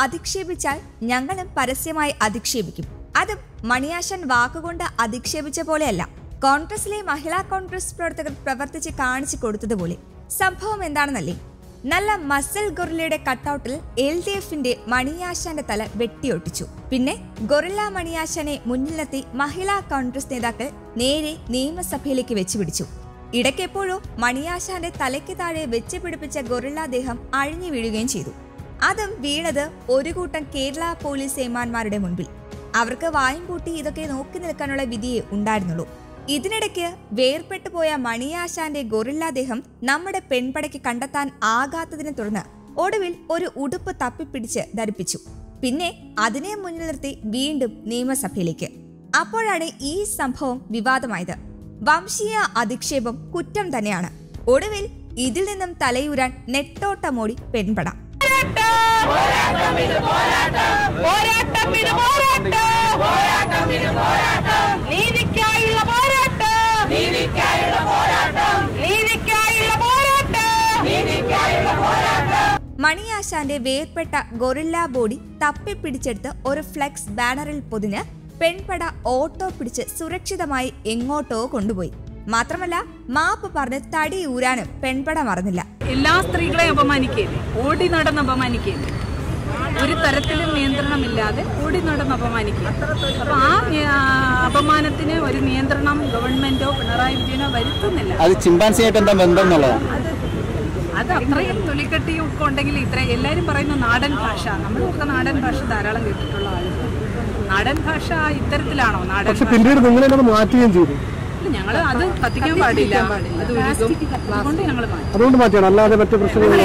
അധിക്ഷേപിച്ചാൽ ഞങ്ങളും പരസ്യമായി അധിക്ഷേപിക്കും അതും മണിയാശൻ വാക്കുകൊണ്ട് അധിക്ഷേപിച്ച പോലെയല്ല കോൺഗ്രസിലെ മഹിളാ കോൺഗ്രസ് പ്രവർത്തകർ പ്രവർത്തിച്ച് കാണിച്ചു കൊടുത്തതുപോലെ സംഭവം എന്താണെന്നല്ലേ നല്ല മസൽ ഗൊറില്ലയുടെ കട്ടൗട്ടിൽ എൽ ഡി എഫിന്റെ മണിയാശാന്റെ തല വെട്ടിയൊട്ടിച്ചു പിന്നെ ഗൊറില്ല മണിയാശാനെ മുന്നിൽ നിർത്തി മഹിളാ കോൺഗ്രസ് നേതാക്കൾ നേരെ നിയമസഭയിലേക്ക് വെച്ചുപിടിച്ചു ഇടയ്ക്കെപ്പോഴോ മണിയാശാന്റെ തലയ്ക്ക് താഴെ വെച്ച് പിടിപ്പിച്ച ഗൊറില്ല ദേഹം അഴിഞ്ഞു വീഴുകയും ചെയ്തു അതും വീണത് ഒരു കൂട്ടം കേരള പോലീസ് ഏമാന്മാരുടെ മുൻപിൽ അവർക്ക് വായും പൂട്ടി ഇതൊക്കെ നോക്കി നിൽക്കാനുള്ള വിധിയേ ഉണ്ടായിരുന്നുള്ളൂ ഇതിനിടയ്ക്ക് വേർപെട്ടു പോയ മണിയാശാന്റെ ഗൊറില്ല ദേഹം നമ്മുടെ പെൺപടയ്ക്ക് കണ്ടെത്താൻ ആകാത്തതിനെ തുടർന്ന് ഒടുവിൽ ഒരു ഉടുപ്പ് തപ്പിപ്പിടിച്ച് ധരിപ്പിച്ചു പിന്നെ അതിനെ മുന്നിൽ നിർത്തി വീണ്ടും നിയമസഭയിലേക്ക് അപ്പോഴാണ് ഈ സംഭവം വിവാദമായത് വംശീയ അധിക്ഷേപം കുറ്റം തന്നെയാണ് ഒടുവിൽ ഇതിൽ നിന്നും തലയൂരാൻ നെട്ടോട്ടമോടി പെൺപട പോരാട്ടം ഇത് പോരാട്ടം നീതിക്കായുള്ള പോരാട്ടം നീതിക്കായുള്ള പോരാട്ടം നീതിക്കായുള്ള പോരാട്ടം നീതിക്കായുള്ള പോരാട്ടം മണിയാശാന്റെ വേർപെട്ട ഗൊറില്ല ബോഡി തപ്പിപ്പിടിച്ചെടുത്ത് ഒരു ഫ്ലെക്സ് ബാനറിൽ പൊതിഞ്ഞ് പെൺപട ഓട്ടോ പിടിച്ച് സുരക്ഷിതമായി എങ്ങോട്ടോ കൊണ്ടുപോയി മാത്രമല്ല മാപ്പ് പറഞ്ഞ് തടി ഊരാനും പെൺപട മറന്നില്ല എല്ലാ സ്ത്രീകളെയും അപമാനിക്കുകയില്ലേ ഓടി നടന്ന് അപമാനിക്കുകയില്ലേ ഒരു തരത്തിലും നിയന്ത്രണമില്ലാതെ ഓടി നടന്ന് അപമാനിക്കുക അപ്പൊ ആ നി- ആ അപമാനത്തിന് ഒരു നിയന്ത്രണം ഗവൺമെന്റോ പിണറായി വിജയനോ വരുത്തുന്നില്ല അത് ചിമ്പാൻസിയായിട്ട് എന്താ ബന്ധം എന്നുള്ളതാണ് അത് അത് അത്രയും തൊലിക്കെട്ടിയും ഒക്കെ ഉണ്ടെങ്കിൽ ഇത്ര എല്ലാവരും പറയുന്ന നാടൻ ഭാഷ നമ്മളൊക്കെ നാടൻ ഭാഷ ധാരാളം കേട്ടിട്ടുള്ള ആളുകൾ നാടൻ ഭാഷ ഇത്തരത്തിലാണോ നാടൻ പക്ഷെ ഭാഷ പിന്നീട് നിങ്ങൾ തന്നെ മാറ്റുകയും ചെയ്തു ഞങ്ങൾ അത് കത്തിക്കാൻ പാടില്ല അത് ഒഴുകും അതുകൊണ്ട് ഞങ്ങൾ മാറ്റി അതുകൊണ്ട് മാറ്റിയാണ് അല്ലാതെ മറ്റു പ്രശ്നങ്ങൾ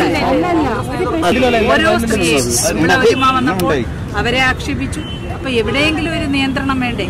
ഓരോ സ്ത്രീയും ഇവിടെ ഒരുമ വന്നപ്പോൾ അവരെ ആക്ഷേപിച്ചു അപ്പൊ എവിടെയെങ്കിലും ഒരു നിയന്ത്രണം വേണ്ടേ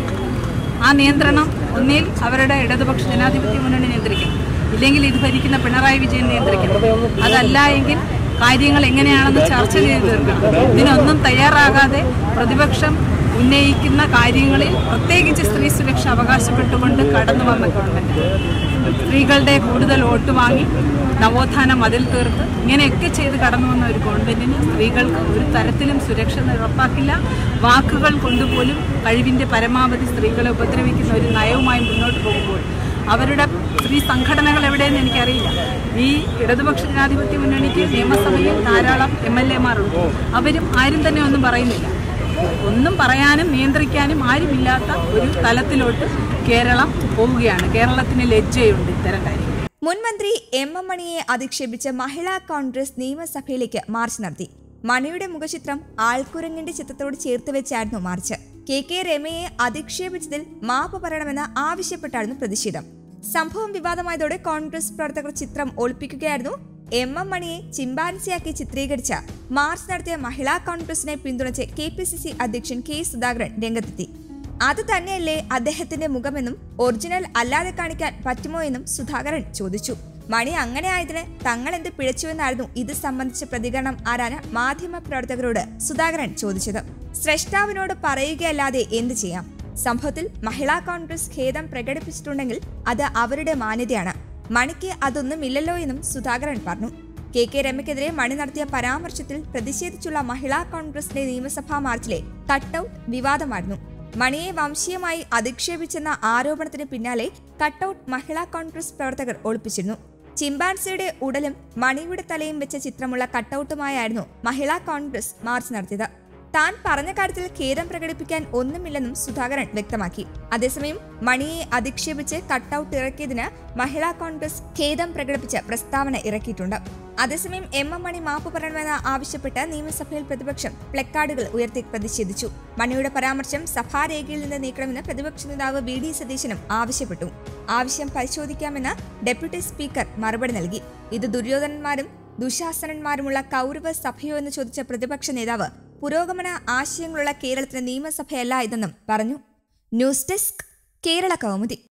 ആ നിയന്ത്രണം ഒന്നിൽ അവരുടെ ഇടതുപക്ഷ ജനാധിപത്യ മുന്നണി നിയന്ത്രിക്കണം ഇല്ലെങ്കിൽ ഇത് ഭരിക്കുന്ന പിണറായി വിജയൻ നിയന്ത്രിക്കണം അതല്ല എങ്കിൽ കാര്യങ്ങൾ എങ്ങനെയാണെന്ന് ചർച്ച ചെയ്ത് തീർക്കണം ഇതിനൊന്നും തയ്യാറാകാതെ പ്രതിപക്ഷം ഉന്നയിക്കുന്ന കാര്യങ്ങളിൽ പ്രത്യേകിച്ച് സ്ത്രീ സുരക്ഷ അവകാശപ്പെട്ടുകൊണ്ട് കടന്നു വന്ന ഗവൺമെന്റ് സ്ത്രീകളുടെ കൂടുതൽ വോട്ട് വാങ്ങി നവോത്ഥാനം അതിൽ തീർത്ത് ഇങ്ങനെയൊക്കെ ചെയ്ത് കടന്നു വന്ന ഒരു ഗവൺമെന്റിന് സ്ത്രീകൾക്ക് ഒരു തരത്തിലും സുരക്ഷ ഉറപ്പാക്കില്ല വാക്കുകൾ കൊണ്ടുപോലും കഴിവിന്റെ പരമാവധി സ്ത്രീകളെ ഉപദ്രവിക്കുന്ന ഒരു നയവുമായി മുന്നോട്ട് പോകുമ്പോൾ അവരുടെ സ്ത്രീ സംഘടനകൾ എവിടെയെന്ന് എനിക്കറിയില്ല ഈ ഇടതുപക്ഷ ജനാധിപത്യ മുന്നണിക്ക് നിയമസഭയിൽ ധാരാളം എം എൽ എമാരുണ്ട് അവരും ആരും തന്നെ ഒന്നും പറയുന്നില്ല ഒന്നും പറയാനും നിയന്ത്രിക്കാനും ആരുമില്ലാത്ത ഒരു തലത്തിലോട്ട് കേരളം പോവുകയാണ് കേരളത്തിന് ലജ്ജയുണ്ട് ഇത്തരം കാര്യങ്ങൾ മുൻമന്ത്രി എം എം മണിയെ അധിക്ഷേപിച്ച് മഹിളാ കോൺഗ്രസ് നിയമസഭയിലേക്ക് മാർച്ച് നടത്തി മണിയുടെ മുഖചിത്രം ആൾക്കുരങ്ങിന്റെ ചിത്രത്തോട് ചേർത്ത് വെച്ചായിരുന്നു മാർച്ച് കെ കെ രമയെ അധിക്ഷേപിച്ചതിൽ മാപ്പ് പറയണമെന്ന് ആവശ്യപ്പെട്ടായിരുന്നു പ്രതിഷേധം സംഭവം വിവാദമായതോടെ കോൺഗ്രസ് പ്രവർത്തകർ ചിത്രം ഒളിപ്പിക്കുകയായിരുന്നു എം എം മണിയെ ചിമ്പാൻസിയാക്കി ചിത്രീകരിച്ച മാർച്ച് നടത്തിയ മഹിളാ കോൺഗ്രസിനെ പിന്തുണച്ച് കെ പി സി സി അധ്യക്ഷൻ കെ സുധാകരൻ രംഗത്തെത്തി അത് തന്നെയല്ലേ അദ്ദേഹത്തിന്റെ മുഖമെന്നും ഒറിജിനൽ അല്ലാതെ കാണിക്കാൻ പറ്റുമോ എന്നും സുധാകരൻ ചോദിച്ചു മണി അങ്ങനെ ആയതിന് തങ്ങൾ എന്ത് പിഴച്ചുവെന്നായിരുന്നു ഇത് സംബന്ധിച്ച പ്രതികരണം ആരാന് മാധ്യമ പ്രവർത്തകരോട് സുധാകരൻ ചോദിച്ചത് സ്രഷ്ടാവിനോട് പറയുകയല്ലാതെ എന്ത് ചെയ്യാം സംഭവത്തിൽ മഹിളാ കോൺഗ്രസ് ഖേദം പ്രകടിപ്പിച്ചിട്ടുണ്ടെങ്കിൽ അത് അവരുടെ മാന്യതയാണ് മണിക്ക് അതൊന്നുമില്ലല്ലോ എന്നും സുധാകരൻ പറഞ്ഞു കെ കെ രമയ്ക്കെതിരെ മണി നടത്തിയ പരാമർശത്തിൽ പ്രതിഷേധിച്ചുള്ള മഹിളാ കോൺഗ്രസിന്റെ നിയമസഭാ മാർച്ചിലെ കട്ടൌട്ട് വിവാദമായിരുന്നു മണിയെ വംശീയമായി അധിക്ഷേപിച്ചെന്ന ആരോപണത്തിന് പിന്നാലെ കട്ടൌട്ട് മഹിളാ കോൺഗ്രസ് പ്രവർത്തകർ ഒളിപ്പിച്ചിരുന്നു ചിമ്പാൻസിയുടെ ഉടലും മണിയുടെ തലയും വെച്ച ചിത്രമുള്ള കട്ടൌട്ടുമായായിരുന്നു മഹിളാ കോൺഗ്രസ് മാർച്ച് നടത്തിയത് താൻ പറഞ്ഞ കാര്യത്തിൽ ഖേദം പ്രകടിപ്പിക്കാൻ ഒന്നുമില്ലെന്നും സുധാകരൻ വ്യക്തമാക്കി അതേസമയം മണിയെ അധിക്ഷേപിച്ച് കട്ടൌട്ട് ഇറക്കിയതിന് മഹിളാ കോൺഗ്രസ് ഖേദം പ്രകടിപ്പിച്ച് പ്രസ്താവന ഇറക്കിയിട്ടുണ്ട് അതേസമയം എം എം മണി മാപ്പ് പറയണമെന്ന് ആവശ്യപ്പെട്ട് നിയമസഭയിൽ പ്രതിപക്ഷം പ്ലക്കാർഡുകൾ ഉയർത്തി പ്രതിഷേധിച്ചു മണിയുടെ പരാമർശം സഭാരേഖയിൽ നിന്ന് നീക്കണമെന്ന് പ്രതിപക്ഷ നേതാവ് വി ഡി സതീശനും ആവശ്യപ്പെട്ടു ആവശ്യം പരിശോധിക്കാമെന്ന് ഡെപ്യൂട്ടി സ്പീക്കർ മറുപടി നൽകി ഇത് ദുര്യോധനന്മാരും ദുശാസനന്മാരുമുള്ള കൗരവ സഭയോ എന്ന് ചോദിച്ച പ്രതിപക്ഷ നേതാവ് പുരോഗമന ആശയങ്ങളുള്ള കേരളത്തിന് നിയമസഭയല്ല ഇതെന്നും പറഞ്ഞു ന്യൂസ് ഡെസ്ക് കേരള കൗമുദി